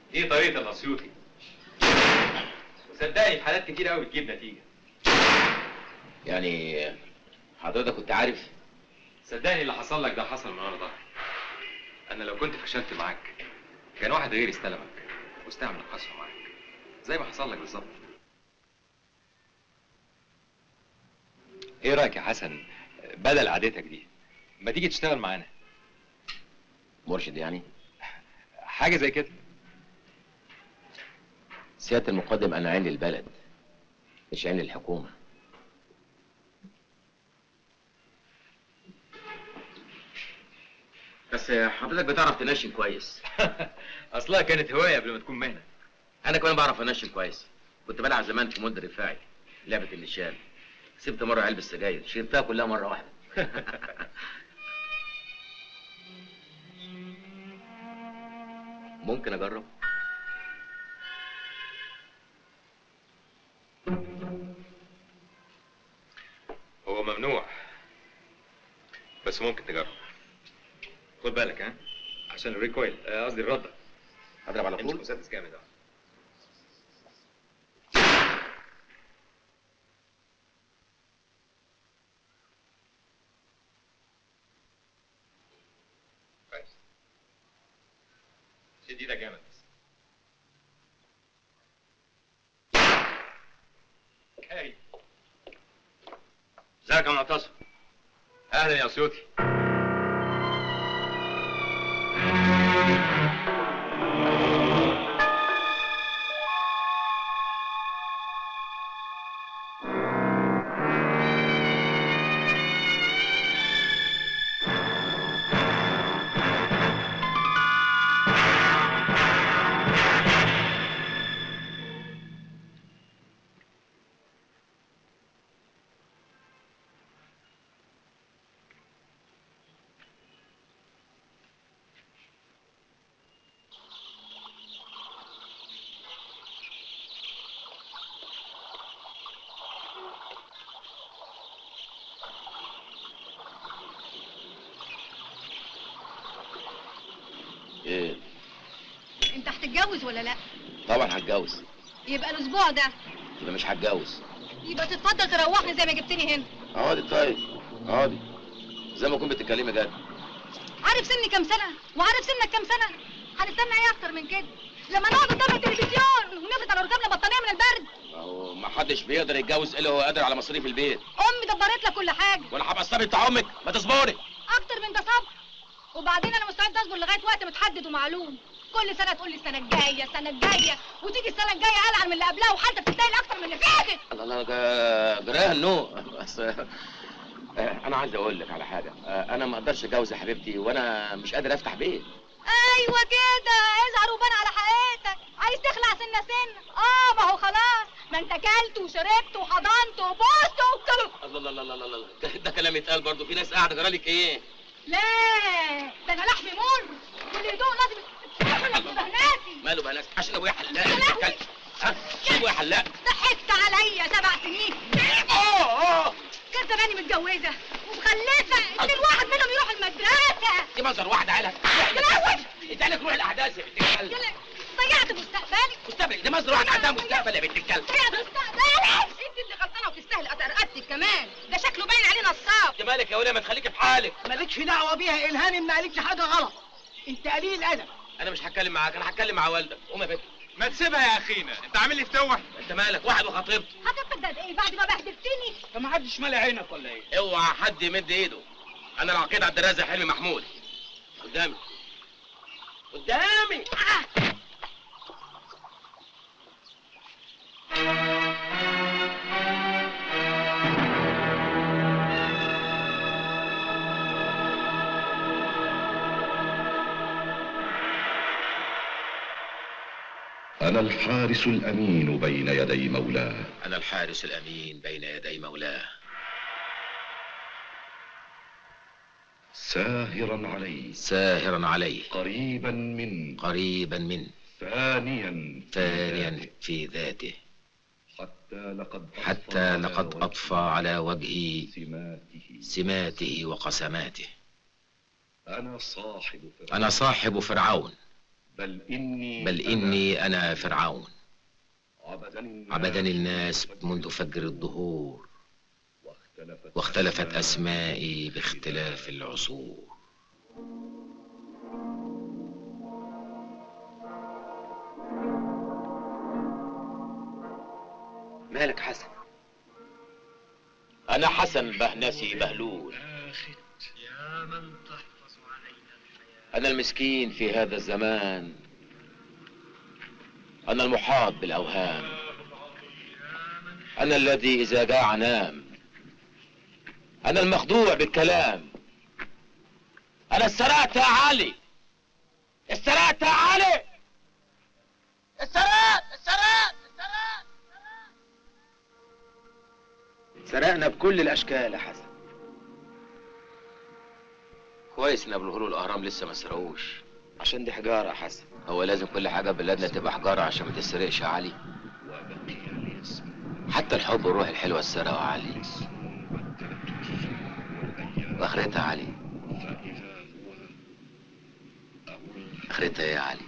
دي طريقه الاسيوطي وصدقني في حالات كتير قوي بتجيب نتيجه يعني حضرتك كنت عارف صدقني اللي حصل لك ده حصل من ورا ظهري انا لو كنت فشلت معاك كان واحد غيري استلمك واستعمل القسوه معاك زي ما حصل لك بالظبط ايه رايك يا حسن بدل عادتك دي ما تيجي تشتغل معانا مرشد يعني حاجه زي كده سيادة المقدم أنا عين للبلد مش عين للحكومة بس حضرتك بتعرف تنشن كويس اصلها كانت هوايه قبل ما تكون مهنه أنا كمان بعرف أنشن كويس كنت بلعب زمان في مد رفاعي لعبة النشان سبت مرة علبة سجاير شربتها كلها مرة واحدة ممكن أجرب هو ممنوع بس ممكن تجرب خد بالك ها عشان الريكويل آه، قصدي الرده هضرب على امسك طول مسدس جامد اه كويس شد ايدك جامد بس هاي ازيك يا معتصم اهلا يا اسيوطي ايه انت هتتجوز ولا لا طبعا هتجوز يبقى الاسبوع ده يبقى مش هتجوز يبقى تتفضل تروحني زي ما جبتني هنا اقعدي طيب اقعدي زي ما كنت بتتكلمي جد عارف سني كام سنه وعارف سنك كام سنه هنستنى ايه اكتر من كده لما نقعد قدام التلفزيون ونفرد على ركابنا بطانيه من البرد اهو ما حدش بيقدر يتجوز الا هو قادر على مصاريف البيت امي دبرت لك كل حاجه وانا هبقى الصبي بتاع امك ما تصبري اكتر من ده صبر وبعدين انا مستعد اصبر لغايه وقت متحدد ومعلوم كل سنه تقول لي السنه الجايه السنه الجايه وتيجي السنه الجايه العن من اللي قبلها وحالتك تستاهل اكتر من اللي فاتت الله الله جا- جراها النو بس آه، انا عايز اقول لك على حاجه آه، انا ما اقدرش اتجوز يا حبيبتي وانا مش قادر افتح بيت ايوه كده اظهر وبان على حقيقتك عايز تخلع سنه سنه اه ما هو خلاص ما انت كلت وشربت وحضنت وبوست وكله الله الله الله الله الله ده, ده كلام يتقال برضه في ناس قاعده جرالك ايه لا ده انا لحمي مر واللي يدوق لازم يتحمل بهناتي ماله بقى ناس عشان ابويا حلاق يا لهوي. بتتكلم. ها ابويا حلاق ضحكت عليا سبع سنين اه اه كان زماني متجوزه ومخلفه ان الواحد منهم يروح المدرسه دي منظر واحده عيلة يا لهوي. اتقالك روح الاحداث يا بنت الكلب يلا ضيعت مستقبلي مستقبل دي منظر واحده عندها مستقبل يا بنت الكلب ضيعت مستقبلي انت اللي غلطانه وتستاهل رقبتك كمان ده شكله باين عليه نصاب انت مالك يا وليه ما تخليكي في حالك مالكش دعوه بيها الهانم ما قالتش حاجه غلط انت قليل ادب انا مش هتكلم معاك انا هتكلم مع والدك قوم يا بنت ما تسيبها يا اخينا انت عامل لي فتوح انت مالك واحد وخطيبته هتبقى ده ايه بعد ما بهدلتني فما حدش مالي عينك ولا ايه اوعى حد يمد ايده انا العقيد عبد الرازق حلمي محمود قدامي قدامي أنا الحارس الأمين بين يدي مولاه انا الحارس الامين بين يدي مولاه ساهرا عليه ساهرا عليه قريبا من قريبا منه فانيا في فانيا ذاته. في ذاته حتى لقد أطفى حتى على لقد وجهه أطفى على وجهي سماته سماته وقسماته أنا صاحب فرعون أنا صاحب فرعون بل إني بل إني أنا فرعون عبدني عبدني الناس منذ فجر الظهور واختلفت, واختلفت أسمائي باختلاف العصور مالك حسن أنا حسن بهنسي بهلول أنا المسكين في هذا الزمان أنا المحاط بالأوهام أنا الذي إذا جاع نام أنا المخدوع بالكلام أنا السرقت يا علي السرقت يا علي السرقت السرقت السرقت سرقنا بكل الأشكال يا حسن كويس إن أبو الهول والأهرام لسه ما سرقوش عشان دي حجارة يا حسن هو لازم كل حاجة بلادنا تبقى حجارة عشان ما تسرقش يا علي حتى الحب والروح الحلوة اتسرقوا يا علي واخرتها يا علي اخرتها ايه يا علي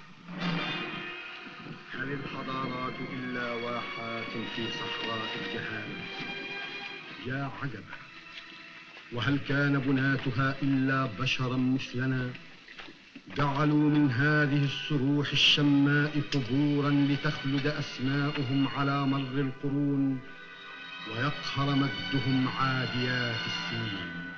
هل الحضارات إلا واحات في صحراء الجهال يا عجبا وهل كان بناتها إلا بشرا مثلنا جعلوا من هذه الصروح الشماء قبورا لتخلد أسماؤهم على مر القرون ويقهر مجدهم عاديات السنين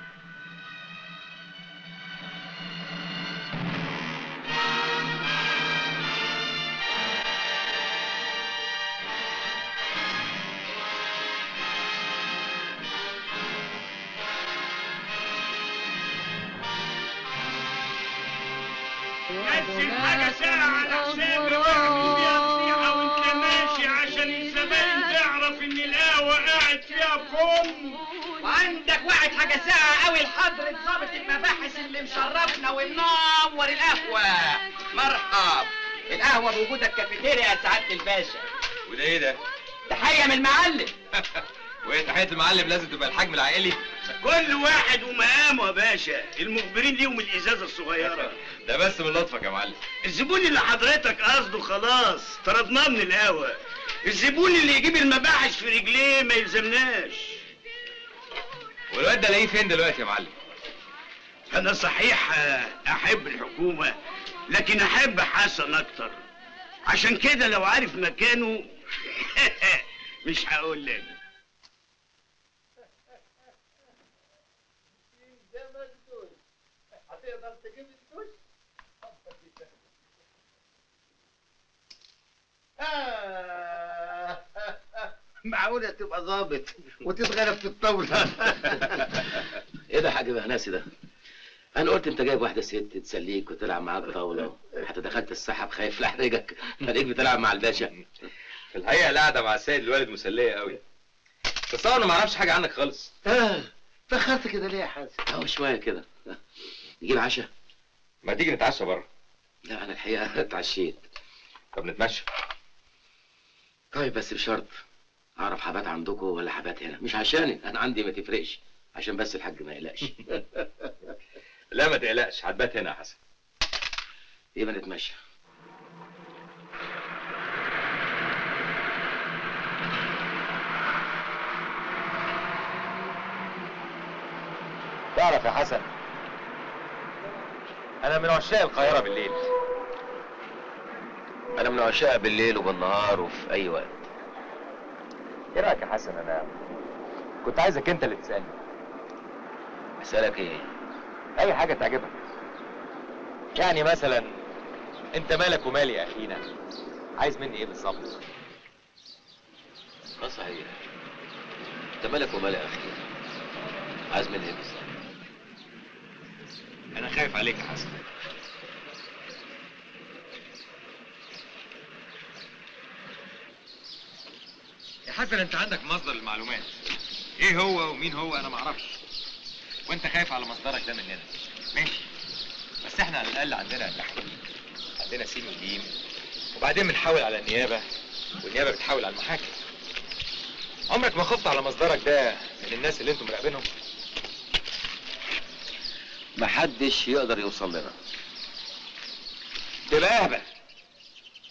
نزل حاجة ساعة على حسابي واعمل بيها فضيحة وانت ماشي عشان الزبائن تعرف ان القهوة قاعد فيها فم وعندك واحد حاجة ساعة قوي لحضرة ضابط المباحث اللي مشرفنا ومنور القهوة مرحب القهوة بوجودك كافيتيريا يا سعادة الباشا وده ايه ده؟ تحية من المعلم وهي تحية المعلم لازم تبقى الحجم العائلي كل واحد ومقامه يا باشا المخبرين ليهم الازازة الصغيرة ده بس من لطفك يا معلم الزبون اللي حضرتك قصده خلاص طردناه من القهوة الزبون اللي يجيب المباحث في رجليه ما يلزمناش والواد ده الاقيه فين دلوقتي يا معلم؟ انا صحيح احب الحكومة لكن احب حسن اكتر عشان كده لو عارف مكانه مش هقول لك معقولة تبقى ظابط وتتغلب في الطاولة ايه ده يا حاج بهناسي ده انا قلت انت جايب واحده ست تسليك وتلعب معاك طاوله حتى دخلت السحب خايف لاحرجك خليك بتلعب مع الباشا في الحقيقة القعدة مع السيد الوالد مسلية قوي بس انا ما اعرفش حاجة عنك خالص اه فخرت كده ليه يا حازم اهو شويه كده نجيب عشاء ما تيجي نتعشى بره لا انا الحقيقه اتعشيت طب نتمشى طيب بس بشرط اعرف حبات عندكم ولا حبات هنا مش عشاني انا عندي ما تفرقش عشان بس الحاج ما يقلقش لا ما تقلقش هتبات هنا يا حسن يبقى نتمشى تعرف يا حسن انا من عشاق القاهرة بالليل انا من عشاق بالليل وبالنهار وفي اي وقت ايه رايك يا حسن انا كنت عايزك انت اللي تسالني اسالك ايه اي حاجه تعجبك يعني مثلا انت مالك ومالي يا اخينا عايز مني ايه بالظبط اه صحيح انت مالك ومال يا اخي عايز مني ايه بالظبط انا خايف عليك يا حسن يا حسن انت عندك مصدر المعلومات ايه هو ومين هو انا معرفش وانت خايف على مصدرك ده مننا ماشي بس احنا على الاقل عندنا تحقيق عندنا سين وجيم وبعدين بنحاول على النيابه والنيابه بتحاول على المحاكم عمرك ما خفت على مصدرك ده من الناس اللي انتم مراقبينهم محدش يقدر يوصل لنا تبقى اهبل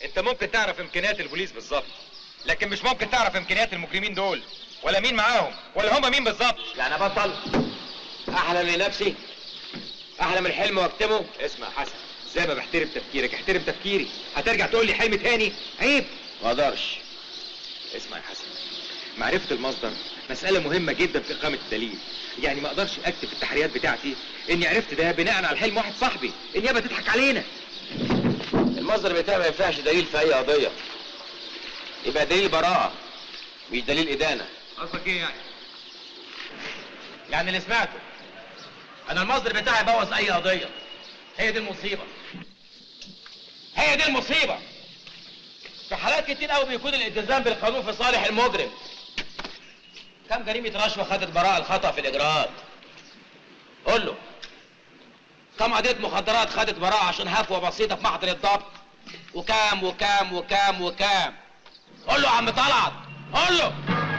انت ممكن تعرف امكانيات البوليس بالظبط لكن مش ممكن تعرف امكانيات المجرمين دول ولا مين معاهم ولا هم مين بالظبط يعني بطل احلم لنفسي احلم الحلم واكتمه اسمع يا حسن زي ما بحترم تفكيرك احترم تفكيري هترجع تقول لي حلم تاني عيب ما اقدرش اسمع يا حسن معرفة المصدر مسألة مهمة جدا في إقامة الدليل يعني ما اقدرش اكتب في التحريات بتاعتي اني عرفت ده بناء على حلم واحد صاحبي النيابة تضحك علينا المصدر بتاعي ما ينفعش دليل في اي قضيه يبقى دليل براءه مش دليل ادانه قصدك ايه يعني يعني اللي سمعته انا المصدر بتاعي بوظ اي قضيه هي دي المصيبه هي دي المصيبه في حالات كتير قوي بيكون الالتزام بالقانون في صالح المجرم كم جريمه رشوه خدت براءه الخطا في الاجراءات قول له كم قضيه مخدرات خدت براءه عشان هفوه بسيطه في محضر الضبط وكام وكام وكام وكام قول له يا عم طلعت قول له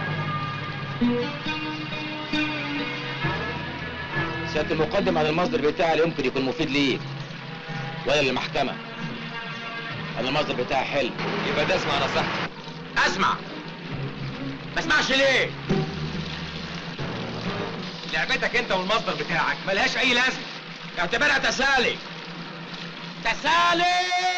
سيادة المقدم عن المصدر بتاعي اللي يمكن يكون مفيد ليك ولا للمحكمة أنا المصدر بتاعي حلو يبقى ده اسمع نصيحتي أسمع ما اسمعش ليه؟ لعبتك انت والمصدر بتاعك ملهاش اي لازمة اعتبرها تسالي تسالي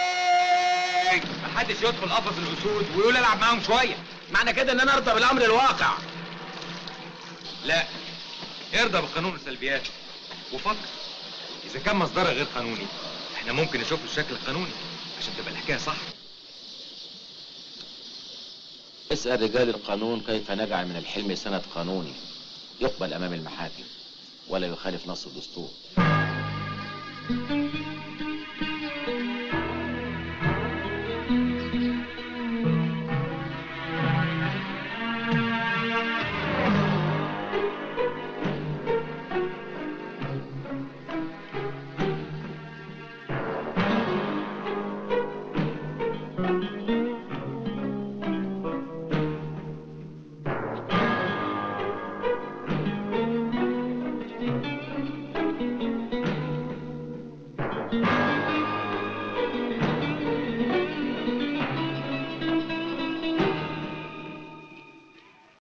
محدش يدخل قفص الاسود ويقول العب معاهم شوية معنى كده ان انا ارضى بالامر الواقع لا ارضى بقانون السلبيات وفكر اذا كان مصدرها غير قانوني احنا ممكن نشوف له الشكل القانوني عشان تبقى الحكايه صح اسأل رجال القانون كيف نجعل من الحلم سند قانوني يقبل أمام المحاكم ولا يخالف نص الدستور